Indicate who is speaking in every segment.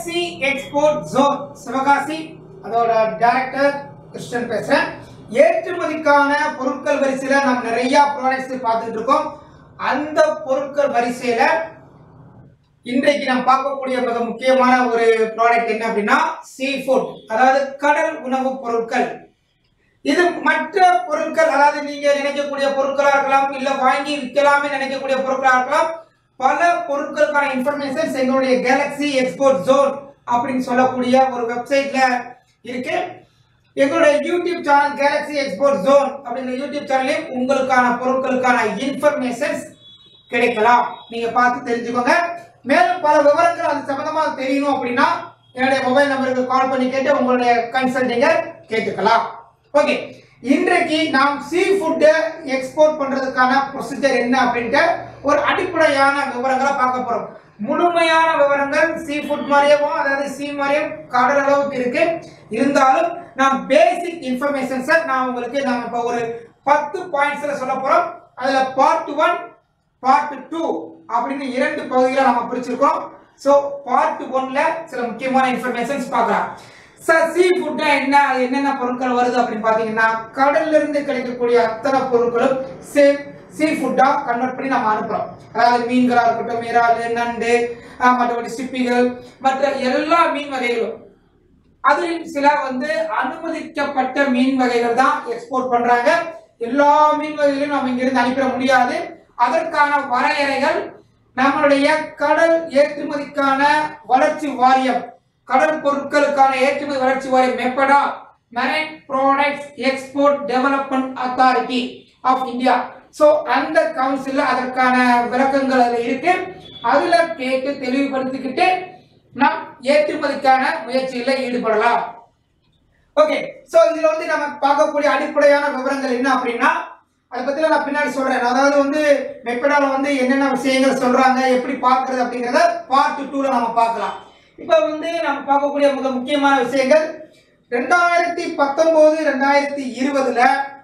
Speaker 1: Galaxy export zone Sivakasi அதோட director Krishnan பேசுறேன் ஏற்றுமதிக்கான பொருட்கள் வரிசையில நம்ம நிறைய ப்ராடக்ட்ஸ் பார்த்துட்டு இருக்கோம் அந்த பொருட்கள் வரிசையில இன்றைக்கு நாம் பார்க்கக்கூடிய மிக முக்கியமான ஒரு ப்ராடக்ட் என்ன அப்படின்னா சீ ஃபுட் அதாவது கடல் உணவுப் பொருட்கள் இது மற்ற பொருட்கள் அதாவது நீங்க நினைக்கக்கூடிய பொருட்களா இருக்கலாம் இல்ல வாங்கி விற்கலாமே நினைக்கக்கூடிய பொருட்களா இருக்கலாம் பல பொருட்களுக்கான இன்ஃபர்மேஷன்ஸ் எங்களுடைய கேலக்ஸி எக்ஸ்போர்ட் ஜோன் அப்படின்னு சொல்லக்கூடிய ஒரு வெப்சைட்ல இருக்கு எங்களுடைய YouTube channel Galaxy export zone அப்படிங்கிற யூடியூப் சேனலையும் உங்களுக்கான பொருட்களுக்கான இன்ஃபர்மேஷன்ஸ் கிடைக்கலாம் நீங்க பார்த்து தெரிஞ்சுக்கோங்க மேலும் பல விவரங்கள் அது சம்பந்தமாக தெரியணும் அப்படின்னா என்னுடைய மொபைல் நம்பருக்கு கால் பண்ணி கேட்டு உங்களுடைய கன்சல்டிங்க கேட்டுக்கலாம் ஓகே இன்றைக்கு நாம் சீ ஃபுட்டை எக்ஸ்போர்ட் பண்றதுக்கான ப்ரொசீஜர் என்ன அப்படின்ட்டு ஒரு அடிப்படையான விவரங்களை பார்க்க போறோம் முழுமையான விவரங்கள் சீ ஃபுட் மாதிரியவும் அதாவது சீ மாதிரியும் கடல் அளவுக்கு இருக்கு இருந்தாலும் நான் பேசிக் இன்ஃபர்மேஷன்ஸை நான் உங்களுக்கு நான் இப்போ ஒரு பத்து பாயிண்ட்ஸ்ல சொல்ல போறோம் அதுல பார்ட் ஒன் பார்ட் டூ அப்படின்னு இரண்டு பகுதிகளை நம்ம பிரிச்சிருக்கோம் ஸோ பார்ட் ஒன்ல சில முக்கியமான இன்ஃபர்மேஷன்ஸ் பார்க்கலாம் சார் சீ ஃபுட்னா என்ன அது என்னென்ன பொருட்கள் வருது அப்படின்னு பார்த்தீங்கன்னா கடல்ல இருந்து கிடைக்கக்கூடிய அத்தனை பொருட்களும் சே சீ ஃபுட்டா கன்வெர்ட் பண்ணி நம்ம அனுப்புறோம் அதாவது மீன்களா இருக்கட்டும் இறால் நண்டு ஆஹ் மற்றபடி சிப்பிகள் மற்ற எல்லா மீன் வகைகளும் அதில் சில வந்து அனுமதிக்கப்பட்ட மீன் வகைகள் தான் எக்ஸ்போர்ட் பண்றாங்க எல்லா மீன் வகைகளையும் நம்ம இங்கிருந்து அனுப்பிட முடியாது அதற்கான வரையறைகள் நம்மளுடைய கடல் ஏற்றுமதிக்கான வளர்ச்சி வாரியம் கடல் பொருட்களுக்கான ஏற்றுமதி வளர்ச்சி வாரியம் MPEDA marine products export development authority of India so அந்த கவுன்சில்ல அதற்கான விளக்கங்கள் அதில் இருக்கு அதுல கேட்டு தெளிவுபடுத்திக்கிட்டு நாம் ஏற்றுமதிக்கான முயற்சியில ஈடுபடலாம் ஓகே சோ இதுல வந்து நம்ம பார்க்கக்கூடிய அடிப்படையான விவரங்கள் என்ன அப்படின்னா அதை பத்தி நான் பின்னாடி சொல்றேன் அதாவது வந்து மெப்படால வந்து என்னென்ன விஷயங்கள் சொல்றாங்க எப்படி பார்க்கறது அப்படிங்கறத பார்ட் டூல நம்ம பார்க்கலாம் இப்போ வந்து நம்ம பார்க்கக்கூடிய மிக முக்கியமான விஷயங்கள் ரெண்டாயிரத்தி பத்தொன்பது ரெண்டாயிரத்தி இருபதுல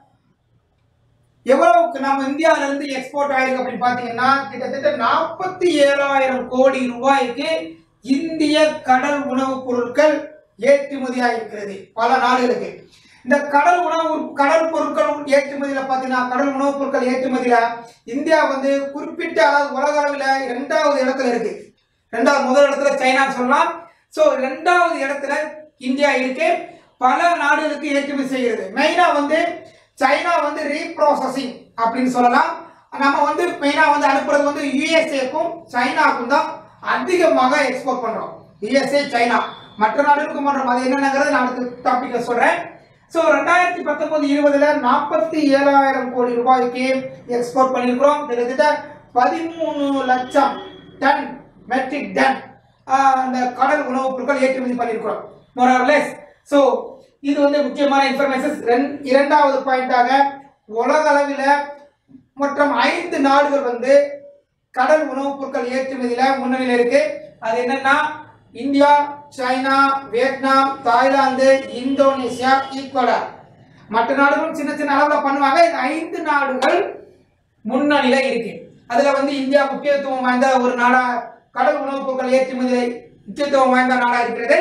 Speaker 1: எவ்வளவுக்கு நம்ம இந்தியாவில இருந்து எக்ஸ்போர்ட் ஆயிருக்கு அப்படின்னு பாத்தீங்கன்னா கிட்டத்தட்ட நாற்பத்தி ஏழாயிரம் கோடி ரூபாய்க்கு இந்திய கடல் உணவுப் பொருட்கள் ஏற்றுமதி ஆகிருக்கிறது பல நாடுகளுக்கு இந்த கடல் உணவு கடல் பொருட்கள் ஏற்றுமதியில பாத்தீங்கன்னா கடல் உணவுப் பொருட்கள் ஏற்றுமதியில இந்தியா வந்து குறிப்பிட்ட அதாவது உலக அளவில் இரண்டாவது இடத்துல இருக்கு ரெண்டாவது முதல் இடத்துல சைனா சொல்லலாம் ஸோ ரெண்டாவது இடத்துல இந்தியா இருக்கு பல நாடுகளுக்கு ஏற்றுமதி செய்கிறது மெயினா வந்து சைனா வந்து ரீப்ராசஸிங் அப்படின்னு சொல்லலாம் நம்ம வந்து மெயினா வந்து அனுப்புறது வந்து யுஎஸ்ஏக்கும் சைனாக்கும் தான் அதிகமாக எக்ஸ்போர்ட் பண்றோம் யுஎஸ்ஏ சைனா மற்ற நாடுகளுக்கும் பண்றோம் அது என்னங்கிறது நான் அடுத்த டாபிக்ல சொல்றேன் ஸோ ரெண்டாயிரத்தி பத்தொன்பது இருபதுல நாற்பத்தி ஏழாயிரம் கோடி ரூபாய்க்கு எக்ஸ்போர்ட் பண்ணியிருக்கிறோம் கிட்டத்தட்ட பதிமூணு லட்சம் டன் மெட்ரிக் டன் அந்த கடல் உணவுப் பொருட்கள் ஏற்றுமதி பண்ணியிருக்கிறோம் மொரலெஸ் ஸோ இது வந்து முக்கியமான இன்ஃபர்மேஷன் இரண்டாவது பாயிண்டாக உலக அளவில் மற்றும் ஐந்து நாடுகள் வந்து கடல் உணவுப் பொருட்கள் ஏற்றுமதியில முன்னணியில் இருக்கு அது என்னன்னா India China Vietnam Thailand Indonesia Ecuador மற்ற நாடுகளும் சின்ன சின்ன அளவில் பண்ணுவாங்க இந்த ஐந்து நாடுகள் முன்னணியில இருக்கு அதுல வந்து இந்தியா முக்கியத்துவம் வாய்ந்த ஒரு நாடா கடல் உணவுப் பொருட்கள் ஏற்றுமதியில முக்கியத்துவம் வாய்ந்த நாடா இருக்கிறது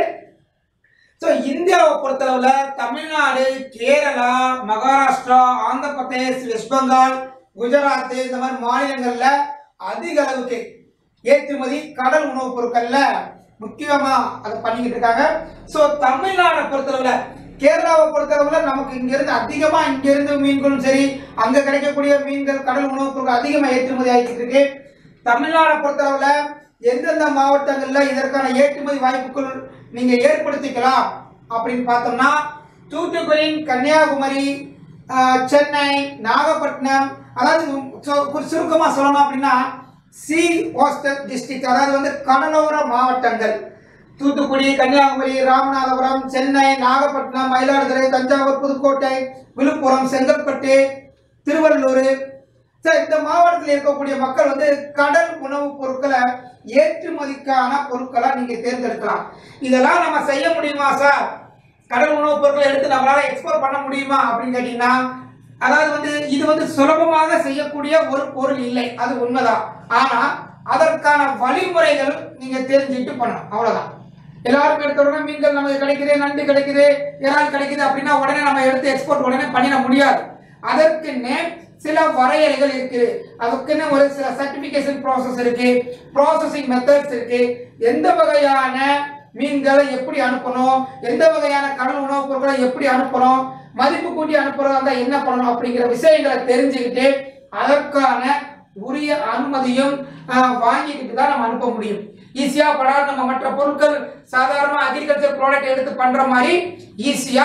Speaker 1: ஸோ இந்தியாவை பொறுத்தளவுல தமிழ்நாடு கேரளா மகாராஷ்டிரா ஆந்திர பிரதேஷ் வெஸ்ட் பெங்கால் குஜராத் இந்த மாதிரி மாநிலங்கள்ல அதிக அளவுக்கு ஏற்றுமதி கடல் உணவுப் பொருட்கள்ல முக்கியமா அதை பண்ணிக்கிட்டு இருக்காங்க ஸோ தமிழ்நாடை பொறுத்தளவுல கேரளாவை பொறுத்தளவுல நமக்கு இங்க இருந்து அதிகமா இங்க இருந்து மீன்களும் சரி அங்க கிடைக்கக்கூடிய மீன்கள் கடல் உணவுப் பொருட்கள் அதிகமா ஏற்றுமதி ஆகிட்டு இருக்கு தமிழ்நாடை பொறுத்தளவுல எந்தெந்த மாவட்டங்கள்ல இதற்கான ஏற்றுமதி வாய்ப்புகள் நீங்க ஏற்படுத்திக்கலாம் அப்படின்னு பார்த்தோம்னா தூத்துக்குடி கன்னியாகுமரி ஆஹ், சென்னை நாகப்பட்டினம் அதாவது சு- ஒரு சுருக்கமா சொல்லணும் அப்படின்னா சி கோஸ்டல் டிஸ்ட்ரிக்ட் அதாவது வந்து கடலோர மாவட்டங்கள் தூத்துக்குடி கன்னியாகுமரி ராமநாதபுரம் சென்னை நாகப்பட்டினம் மயிலாடுதுறை தஞ்சாவூர் புதுக்கோட்டை விழுப்புரம் செங்கல்பட்டு திருவள்ளூர் சார் இந்த மாவட்டத்தில் இருக்கக்கூடிய மக்கள் வந்து கடல் உணவுப் பொருட்களை ஏற்றுமதிக்கான பொருட்களை நீங்க தேர்ந்தெடுக்கலாம் இதெல்லாம் நம்ம செய்ய முடியுமா சார் கடல் உணவுப் பொருட்களை எடுத்து நம்மளால எக்ஸ்போர்ட் பண்ண முடியுமா அப்படின்னு கேட்டீங்கன்னா அதாவது வந்து இது வந்து சுலபமாக செய்யக்கூடிய ஒரு பொருள் இல்லை அது உண்மைதான் ஆனா அதற்கான வழிமுறைகள் நீங்க தெரிஞ்சுட்டு பண்ணணும் அவ்வளவுதான் எல்லாரும் எடுத்த உடனே மீன்கள் நமக்கு கிடைக்குது நண்டு கிடைக்குது இறால் கிடைக்குது அப்படின்னா உடனே நம்ம எடுத்து எக்ஸ்போர்ட் உடனே பண்ணிட முடியாது அதற்குன்னு சில வரையறைகள் இருக்கு அதுக்குன்னு ஒரு சில சர்டிபிகேஷன் ப்ராசஸ் இருக்கு ப்ராசஸிங் மெத்தட்ஸ் இருக்கு எந்த வகையான மீன்களை எப்படி அனுப்பணும் எந்த வகையான கடல் உணவுப் பொருட்களை எப்படி அனுப்பணும் மதிப்பு கூட்டி அனுப்புறதா இருந்தா என்ன பண்ணணும் அப்படிங்கிற விஷயங்களை தெரிஞ்சுக்கிட்டு அதற்கான உரிய அனுமதியும் ஆஹ், வாங்கிக்கிட்டு தான் நம்ம அனுப்ப முடியும் ஈஸியா படாது நம்ம மற்ற பொருட்கள் சாதாரண அக்ரிகல்ச்சர் ப்ராடக்ட் எடுத்து பண்ற மாதிரி ஈஸியா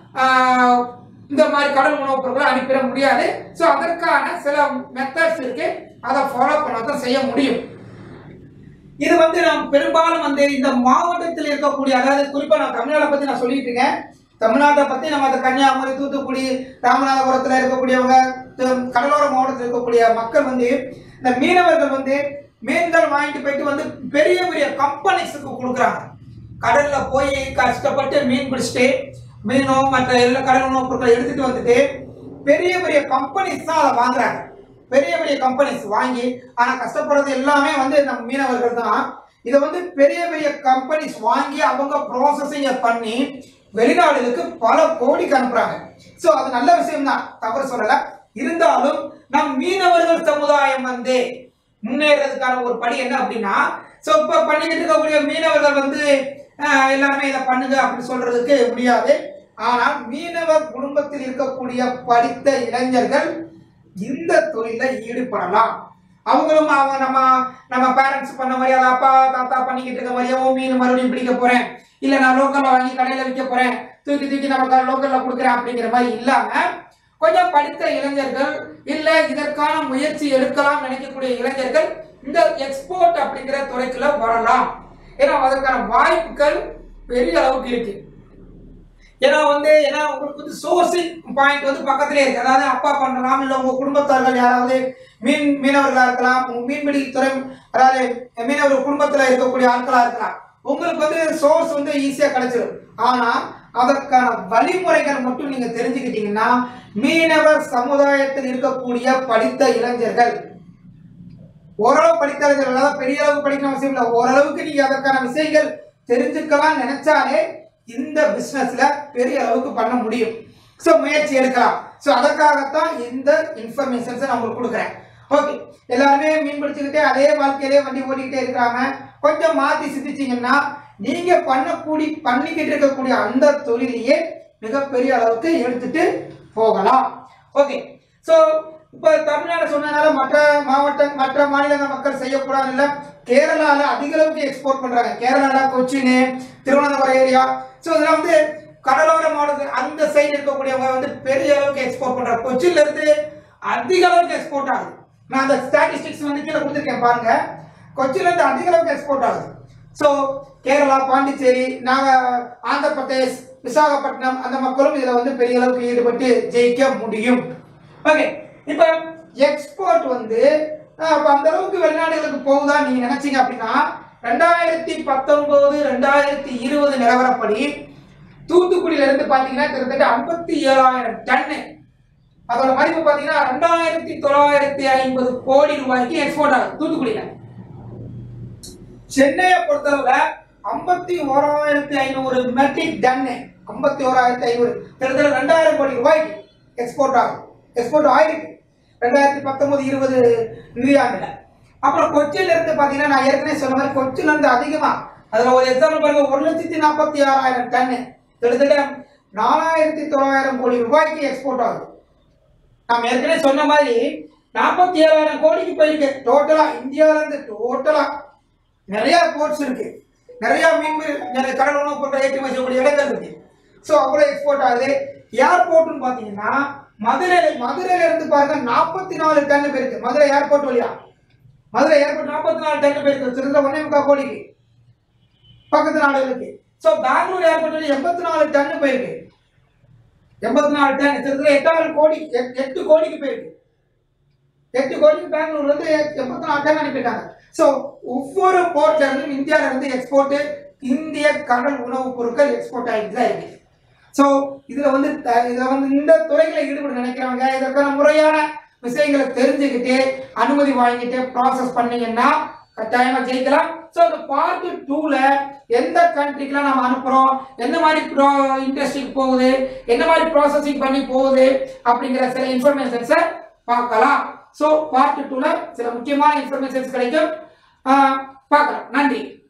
Speaker 1: இந்த மாதிரி கடல் உணவுப் பொருட்களை அனுப்பிட முடியாது ஸோ அதற்கான சில மெத்தட்ஸ் இருக்கு அதை ஃபாலோ பண்ண தான் செய்ய முடியும் இது வந்து நாம் பெரும்பாலும் வந்து இந்த மாவட்டத்தில் இருக்கக்கூடிய அதாவது குறிப்பா நான் தமிழ்நாட்டை பத்தி நான் சொல்லிட்டு இருக்கேன் தமிழ்நாட்டை பத்தி நம்ம அந்த கன்னியாகுமரி தூத்துக்குடி ராமநாதபுரத்துல இருக்கக்கூடியவங்க த- கடலோர மாவட்டத்தில் இருக்கக்கூடிய மக்கள் வந்து இந்த மீனவர்கள் வந்து மீன்கள் வாங்கிட்டு போயிட்டு வந்து பெரிய பெரிய கம்பெனிஸுக்கு கொடுக்குறாங்க கடல்ல போய் கஷ்டப்பட்டு மீன் பிடிச்சிட்டு மீனோ மற்ற எல்லா கடல் உணவுப் பொருட்களை எடுத்துட்டு வந்துட்டு பெரிய பெரிய கம்பெனிஸ் தான் அதை வாங்குறாங்க பெரிய பெரிய கம்பெனிஸ் வாங்கி ஆனா கஷ்டப்படுறது எல்லாமே வந்து நம்ம மீனவர்கள் தான் இதை வந்து பெரிய பெரிய கம்பெனிஸ் வாங்கி அவங்க ப்ராசஸிங்க பண்ணி வெளிநாடுகளுக்கு பல கோடிக்கு அனுப்புறாங்க ஸோ அது நல்ல விஷயம் தான் தவறு சொல்லல இருந்தாலும் நம் மீனவர்கள் சமுதாயம் வந்து முன்னேறதுக்கான ஒரு படி என்ன அப்படின்னா ஸோ இப்போ பண்ணிக்கிட்டு இருக்கக்கூடிய மீனவர்கள் வந்து ஆஹ், எல்லாருமே இதை பண்ணுங்க அப்படின்னு சொல்றதுக்கு முடியாது ஆனால் மீனவர் குடும்பத்தில் இருக்கக்கூடிய படித்த இளைஞர்கள் இந்த தொழில ஈடுபடலாம் அவங்களும் அவங்க நம்ம நம்ம பேரண்ட்ஸ் பண்ண மாதிரி அதை அப்பா தாத்தா பண்ணிக்கிட்டு இருக்க மாதிரியே ஓ மீன் மறுபடியும் பிடிக்க போறேன் இல்ல நான் லோக்கல்ல வாங்கி கடையில விற்க போறேன் தூக்கி தூக்கி நம்ம லோக்கல்ல கொடுக்குறேன் அப்படிங்கிற மாதிரி இல்லாம கொஞ்சம் படித்த இளைஞர்கள் இல்ல இதற்கான முயற்சி எடுக்கலாம் நினைக்கக்கூடிய இளைஞர்கள் இந்த எக்ஸ்போர்ட் அப்படிங்கிற துறைக்குள்ள வரலாம் ஏன்னா அதற்கான வாய்ப்புகள் பெரிய அளவுக்கு இருக்கு ஏன்னா வந்து ஏன்னா உங்களுக்கு வந்து சோர்சிங் பாயிண்ட் வந்து பக்கத்திலே இருக்கு அதாவது அப்பா பண்ணலாம் இல்லை உங்க குடும்பத்தார்கள் யாராவது மீன் மீனவர்களா இருக்கலாம் உங்க மீன்பிடி துறை அதாவது மீனவர் குடும்பத்துல இருக்கக்கூடிய ஆட்களா இருக்கலாம் உங்களுக்கு வந்து சோர்ஸ் வந்து ஈஸியா கிடைச்சிடும் ஆனா அதற்கான வழிமுறைகள் மட்டும் நீங்க தெரிஞ்சுக்கிட்டீங்கன்னா மீனவர் சமுதாயத்தில் இருக்கக்கூடிய படித்த இளைஞர்கள் ஓரளவு படித்த இளைஞர்கள் அதாவது பெரிய அளவு படிக்கணும் அவசியம் இல்லை ஓரளவுக்கு நீங்க அதற்கான விஷயங்கள் தெரிஞ்சுக்கலாம் நினைச்சாலே இந்த பிசினஸ்ல பெரிய அளவுக்கு பண்ண முடியும் ஸோ முயற்சி எடுக்கலாம் ஸோ அதற்காகத்தான் இந்த இன்ஃபர்மேஷன்ஸை நான் உங்களுக்கு கொடுக்குறேன் ஓகே எல்லாருமே மீன் பிடிச்சுக்கிட்டே அதே வாழ்க்கையிலே வண்டி ஓட்டிக்கிட்டே இருக்கிறாங்க கொஞ்சம் மாற்றி சிந்திச்சிங்கன்னா நீங்க பண்ணக்கூடிய பண்ணிக்கிட்டு இருக்கக்கூடிய அந்த தொழிலையே மிகப்பெரிய அளவுக்கு எடுத்துட்டு போகலாம் ஓகே ஸோ இப்போ தமிழ்நாடு சொன்னதுனால மற்ற மாவட்ட மற்ற மாநிலங்கள் மக்கள் செய்யக்கூடாது இல்லை கேரளால அதிக அளவுக்கு எக்ஸ்போர்ட் பண்றாங்க கேரளால கொச்சின் திருவனந்தபுரம் ஏரியா ஸோ இதெல்லாம் வந்து கடலோர மாவட்டத்தில் அந்த சைடு இருக்கக்கூடியவங்க வந்து பெரிய அளவுக்கு எக்ஸ்போர்ட் பண்றாங்க கொச்சின்ல இருந்து அதிக அளவுக்கு எக்ஸ்போர்ட் ஆகுது நான் அந்த ஸ்டாட்டிஸ்டிக்ஸ் வந்து கீழே கொடுத்துருக்கேன் பாருங்க கொச்சின்ல இருந்து அதிக அளவுக்கு எக்ஸ்போர்ட் ஆகுது ஸோ கேரளா பாண்டிச்சேரி நாங்க ஆந்திர பிரதேஷ் விசாகப்பட்டினம் அந்த மக்களும் இதுல வந்து பெரிய அளவுக்கு ஈடுபட்டு ஜெயிக்க முடியும் ஓகே இப்போ எக்ஸ்போர்ட் வந்து அஹ், அப்ப அந்த அளவுக்கு வெளிநாடுகளுக்கு போகுதா நீங்க நினைச்சீங்க அப்படின்னா ரெண்டாயிரத்தி பத்தொன்பது ரெண்டாயிரத்தி இருபது நிலவரப்படி தூத்துக்குடியில இருந்து பாத்தீங்கன்னா கிட்டத்தட்ட ஐம்பத்தி ஏழாயிரம் டன்னு அதோட மதிப்பு பாத்தீங்கன்னா ரெண்டாயிரத்தி தொள்ளாயிரத்தி ஐம்பது கோடி ரூபாய்க்கு எக்ஸ்போர்ட் ஆகுது தூத்துக்குடியில சென்னையை பொறுத்தளவுல ஐம்பத்தி ஓராயிரத்தி ஐநூறு மெட்ரிக் டன்னு ஐம்பத்தி ஓராயிரத்தி ஐநூறு கிட்டத்தட்ட ரெண்டாயிரம் கோடி ரூபாய்க்கு எக்ஸ்போர்ட் ஆகும் எக்ஸ்போர்ட் ஆயிருக்கு ரெண்டாயிரத்தி பத்தொன்பது இருபது நிதியாண்டுல அப்புறம் கொச்சியில இருந்து பாத்தீங்கன்னா நான் ஏற்கனவே சொன்ன மாதிரி கொச்சியில இருந்து அதிகமா அதுல ஒரு எக்ஸாம்பிள் பாருங்க ஒரு லட்சத்தி நாற்பத்தி ஆறாயிரம் டன்னு கிட்டத்தட்ட நாலாயிரத்தி தொள்ளாயிரம் கோடி ரூபாய்க்கு எக்ஸ்போர்ட் ஆகுது நாம் ஏற்கனவே சொன்ன மாதிரி நாற்பத்தி ஏழாயிரம் கோடிக்கு போயிருக்கு டோட்டலா இந்தியால இருந்து டோட்டலா நிறைய போர்ட்ஸ் இருக்கு நிறைய மீன் நிறைய கடல் உணவுப் பொருட்கள் ஏற்றுமதி செய்யக்கூடிய இடங்கள் இருக்கு ஸோ அவ்வளோ எக்ஸ்போர்ட் ஆகுது ஏர்போர்ட்னு பார்த்தீங்கன்னா மதுரையில மதுரையில இருந்து பாருங்க நாற்பத்தி நாலு டன் போயிருக்கு மதுரை ஏர்போர்ட் வழியா மதுரை ஏர்போர்ட் நாற்பத்தி நாலு டன் போயிருக்கு கிட்டத்தட்ட ஒன்னே முக்கால் கோடிக்கு பக்கத்து நாடுகளுக்கு ஸோ பெங்களூர் ஏர்போர்ட் வழி எண்பத்தி நாலு டன் போயிருக்கு எண்பத்தி நாலு டன் கிட்டத்தட்ட எட்டாயிரம் கோடி எட்- எட்டு கோடிக்கு போயிருக்கு எட்டு கோடிக்கு பெங்களூர் வந்து எண்பத்தி நாலு டன் அனுப்பியிருக்காங்க ஸோ ஒவ்வொரு போர்ட்ல இருந்தும் இந்தியால இருந்து எக்ஸ்போர்ட் இந்திய கடல் உணவுப் பொருட்கள் எக்ஸ்போர்ட் ஆகிட்டு தான் இருக்கு ஸோ இதுல வந்து த- இதுல வந்து இந்த துறைகளை ஈடுபட நினைக்கிறவங்க இதற்கான முறையான விஷயங்களை தெரிஞ்சுக்கிட்டு அனுமதி வாங்கிட்டு ப்ராசஸ் பண்ணீங்கன்னா கட்டாயமா ஜெயிக்கலாம் ஸோ அந்த பார்ட் டூல எந்த கண்ட்ரிக்கெலாம் நம்ம அனுப்புகிறோம் எந்த மாதிரி ப்ரோ இண்டஸ்ட்ரிக்கு போகுது என்ன மாதிரி ப்ராசஸிங் பண்ணி போகுது அப்படிங்கிற சில இன்ஃபர்மேஷன்ஸை பார்க்கலாம் ஸோ பார்ட் டூவில் சில முக்கியமான இன்ஃபர்மேஷன்ஸ் கிடைக்கும் ஆஹ் பார்க்கலாம் நன்றி